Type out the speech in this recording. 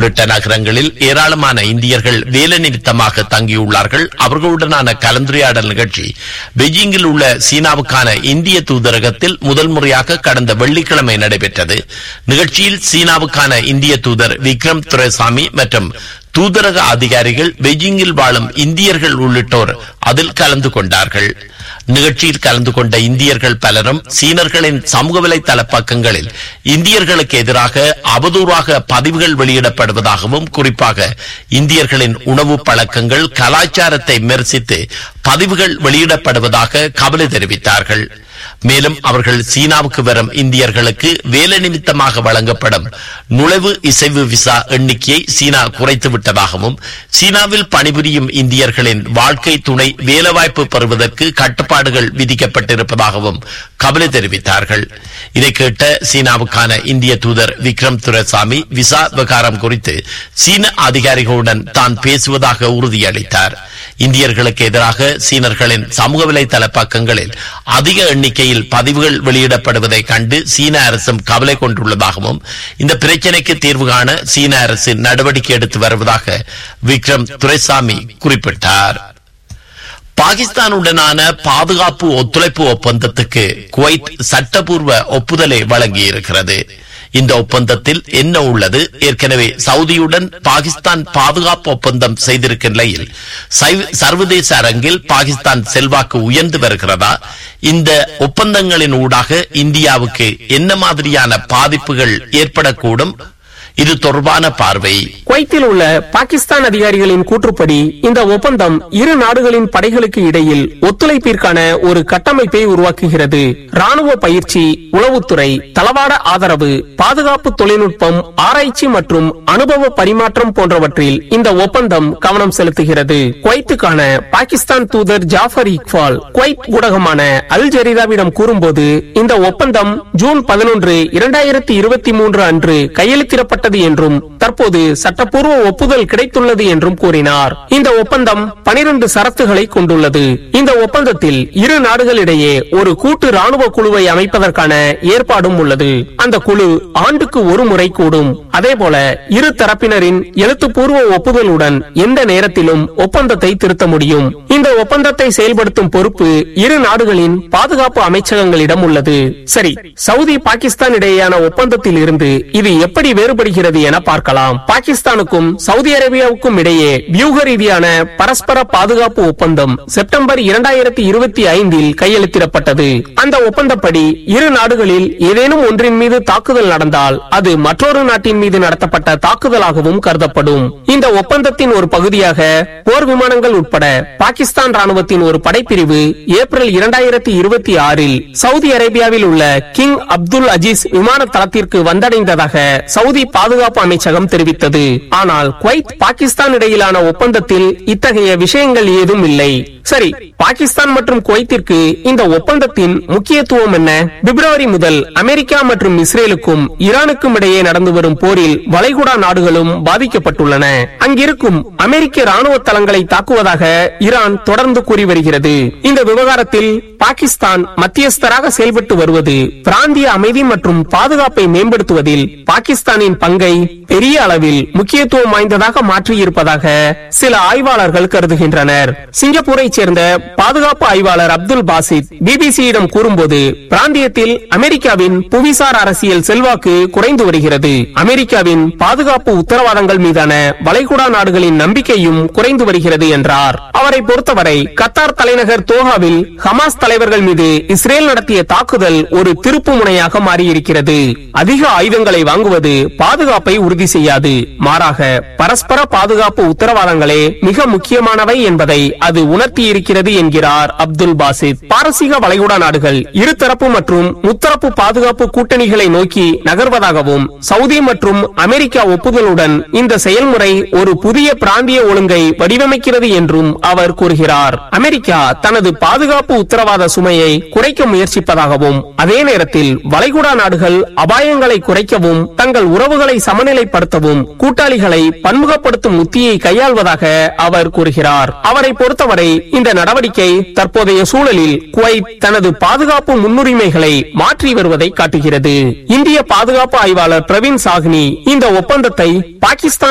உள்ளிட்ட நகரங்களில் ஏராளமான இந்தியர்கள் வேலை நிமித்தமாக தங்கியுள்ளார்கள் அவர்களுடனான கலந்துரையாடல் நிகழ்ச்சி பெய்ஜிங்கில் உள்ள சீனாவுக்கான இந்திய தூதரகத்தில் முதல் முறையாக கடந்த வெள்ளிக்கிழமை நடைபெற்றது நிகழ்ச்சியில் சீனாவுக்கான இந்திய தூதர் விக்ரம் துரைசாமி மற்றும் தூதரக அதிகாரிகள் பெய்ஜிங்கில் வாழும் இந்தியர்கள் உள்ளிட்டோர் அதில் கலந்து கொண்டார்கள் நிகழ்ச்சியில் கலந்து கொண்ட இந்தியர்கள் பலரும் சீனர்களின் சமூக வலைதள பக்கங்களில் இந்தியர்களுக்கு எதிராக அவதூறாக பதிவுகள் வெளியிடப்படுவதாகவும் குறிப்பாக இந்தியர்களின் உணவு பழக்கங்கள் கலாச்சாரத்தை விமர்சித்து பதிவுகள் வெளியிடப்படுவதாக கவலை தெரிவித்தார்கள் மேலும் அவர்கள் சீனாவுக்கு வரும் இந்தியர்களுக்கு வேலை நிமித்தமாக வழங்கப்படும் நுழைவு இசைவு விசா எண்ணிக்கையை சீனா குறைத்து விட்டதாகவும் சீனாவில் பணிபுரியும் இந்தியர்களின் வாழ்க்கை துணை வேலைவாய்ப்பு பெறுவதற்கு கட்டுப்பாடுகள் விதிக்கப்பட்டிருப்பதாகவும் கவலை தெரிவித்தார்கள் இதை கேட்ட சீனாவுக்கான இந்திய தூதர் விக்ரம் துரைசாமி விசா விவகாரம் குறித்து சீன அதிகாரிகளுடன் தான் பேசுவதாக உறுதியளித்தார் இந்தியர்களுக்கு எதிராக சீனர்களின் சமூக வலைதள பக்கங்களில் அதிக எண்ணிக்கையில் பதிவுகள் வெளியிடப்படுவதை கண்டு சீன அரசும் கவலை கொண்டுள்ளதாகவும் இந்த பிரச்சினைக்கு தீர்வு காண சீன அரசு நடவடிக்கை எடுத்து வருவதாக விக்ரம் துரைசாமி குறிப்பிட்டார் பாகிஸ்தானுடனான பாதுகாப்பு ஒத்துழைப்பு ஒப்பந்தத்துக்கு குவைத் சட்டப்பூர்வ ஒப்புதலை வழங்கியிருக்கிறது இந்த ஒப்பந்தத்தில் என்ன உள்ளது ஏற்கனவே சவுதியுடன் பாகிஸ்தான் பாதுகாப்பு ஒப்பந்தம் செய்திருக்கும் நிலையில் சைவ- சர்வதேச அரங்கில் பாகிஸ்தான் செல்வாக்கு உயர்ந்து வருகிறதா இந்த ஒப்பந்தங்களின் ஊடாக இந்தியாவுக்கு என்ன மாதிரியான பாதிப்புகள் ஏற்படக்கூடும் இது தொடர்பான பார்வை குவைத்தில் உள்ள பாகிஸ்தான் அதிகாரிகளின் கூற்றுப்படி இந்த ஒப்பந்தம் இரு நாடுகளின் படைகளுக்கு இடையில் ஒத்துழைப்பிற்கான ஒரு கட்டமைப்பை உருவாக்குகிறது ராணுவ பயிற்சி உளவுத்துறை தளவாட ஆதரவு பாதுகாப்பு தொழில்நுட்பம் ஆராய்ச்சி மற்றும் அனுபவ பரிமாற்றம் போன்றவற்றில் இந்த ஒப்பந்தம் கவனம் செலுத்துகிறது குவைத்துக்கான பாகிஸ்தான் தூதர் ஜாஃபர் இக்பால் குவைத் ஊடகமான அல் ஜரீதாவிடம் கூறும்போது இந்த ஒப்பந்தம் ஜூன் பதினொன்று இரண்டாயிரத்தி இருபத்தி மூன்று அன்று கையெழுத்திடப்பட்டது என்றும் தற்போது சட்டப்பூர்வ ஒப்புதல் கிடைத்துள்ளது என்றும் கூறினார் இந்த ஒப்பந்தம் பனிரெண்டு சரத்துகளை கொண்டுள்ளது இந்த ஒப்பந்தத்தில் இரு நாடுகளிடையே ஒரு கூட்டு ராணுவ குழுவை அமைப்பதற்கான ஏற்பாடும் உள்ளது அந்த குழு ஆண்டுக்கு ஒரு முறை கூடும் அதேபோல இரு தரப்பினரின் எழுத்துப்பூர்வ ஒப்புதலுடன் எந்த நேரத்திலும் ஒப்பந்தத்தை திருத்த முடியும் இந்த ஒப்பந்தத்தை செயல்படுத்தும் பொறுப்பு இரு நாடுகளின் பாதுகாப்பு அமைச்சகங்களிடம் உள்ளது சரி சவுதி பாகிஸ்தான் இடையேயான ஒப்பந்தத்தில் இருந்து இது எப்படி வேறுபடுகிறது என பார்க்கலாம் பாகிஸ்தானுக்கும் சவுதி அரேபியாவுக்கும் இடையே வியூக ரீதியான பரஸ்பர பாதுகாப்பு ஒப்பந்தம் செப்டம்பர் இரண்டாயிரத்தி இருபத்தி ஐந்தில் கையெழுத்திடப்பட்டது அந்த ஒப்பந்தப்படி இரு நாடுகளில் ஏதேனும் ஒன்றின் மீது தாக்குதல் நடந்தால் அது மற்றொரு நாட்டின் மீது நடத்தப்பட்ட தாக்குதலாகவும் கருதப்படும் இந்த ஒப்பந்தத்தின் ஒரு பகுதியாக போர் விமானங்கள் உட்பட பாகிஸ்தான் ராணுவத்தின் ஒரு படைப்பிரிவு ஏப்ரல் இரண்டாயிரத்தி இருபத்தி ஆறில் சவுதி அரேபியாவில் உள்ள கிங் அப்துல் அஜீஸ் விமான தளத்திற்கு வந்தடைந்ததாக சவுதி பாதுகாப்பு அமைச்சகம் தெரிவித்தது ஆனால் குவைத் பாகிஸ்தான் இடையிலான ஒப்பந்தத்தில் இத்தகைய விஷயங்கள் ஏதும் இல்லை சரி பாகிஸ்தான் மற்றும் குவைத்திற்கு இந்த ஒப்பந்தத்தின் முக்கியத்துவம் என்ன பிப்ரவரி முதல் அமெரிக்கா மற்றும் இஸ்ரேலுக்கும் ஈரானுக்கும் இடையே நடந்து வரும் போரில் வளைகுடா நாடுகளும் பாதிக்கப்பட்டுள்ளன அங்கிருக்கும் அமெரிக்க ராணுவ தளங்களை தாக்குவதாக ஈரான் தொடர்ந்து கூறி வருகிறது இந்த விவகாரத்தில் பாகிஸ்தான் மத்தியஸ்தராக செயல்பட்டு வருவது பிராந்திய அமைதி மற்றும் பாதுகாப்பை மேம்படுத்துவதில் பாகிஸ்தானின் பங்கை பெரிய அளவில் முக்கியத்துவம் வாய்ந்ததாக மாற்றியிருப்பதாக சில ஆய்வாளர்கள் கருதுகின்றனர் சிங்கப்பூரை சேர்ந்த பாதுகாப்பு ஆய்வாளர் அப்துல் பாசித் பிபிசியிடம் கூறும்போது பிராந்தியத்தில் அமெரிக்காவின் புவிசார் அரசியல் செல்வாக்கு குறைந்து வருகிறது அமெரிக்காவின் பாதுகாப்பு உத்தரவாதங்கள் மீதான வளைகுடா நாடுகளின் நம்பிக்கையும் குறைந்து வருகிறது என்றார் அவரை பொறுத்தவரை கத்தார் தலைநகர் தோஹாவில் ஹமாஸ் தலைவர்கள் மீது இஸ்ரேல் நடத்திய தாக்குதல் ஒரு திருப்பு முனையாக மாறியிருக்கிறது அதிக ஆயுதங்களை வாங்குவது பாதுகாப்பை உறுதி செய்யாது மாறாக பரஸ்பர பாதுகாப்பு உத்தரவாதங்களே மிக முக்கியமானவை என்பதை அது உணர்த்தியிருக்கிறது என்கிறார் அப்துல் பாசித் பாரசீக வளைகுடா நாடுகள் இருதரப்பு மற்றும் முத்தரப்பு பாதுகாப்பு கூட்டணிகளை நோக்கி நகர்வதாகவும் சவுதி மற்றும் அமெரிக்கா ஒப்புதலுடன் இந்த செயல்முறை ஒரு புதிய பிராந்திய ஒழுங்கை வடிவமைக்கிறது என்றும் அவர் கூறுகிறார் அமெரிக்கா தனது பாதுகாப்பு உத்தரவாத சுமையை குறைக்க முயற்சிப்பதாகவும் அதே நேரத்தில் வளைகுடா நாடுகள் அபாயங்களை குறைக்கவும் தங்கள் உறவுகளை சமநிலைப்படுத்தவும் கூட்டாளிகளை பன்முகப்படுத்தும் உத்தியை கையாள்வதாக அவர் கூறுகிறார் அவரை பொறுத்தவரை இந்த நடவடிக்கை தற்போதைய சூழலில் குவைத் தனது பாதுகாப்பு முன்னுரிமைகளை மாற்றி வருவதை காட்டுகிறது இந்திய பாதுகாப்பு ஆய்வாளர் பிரவீன் சாஹ்னி இந்த ஒப்பந்தத்தை பாகிஸ்தான்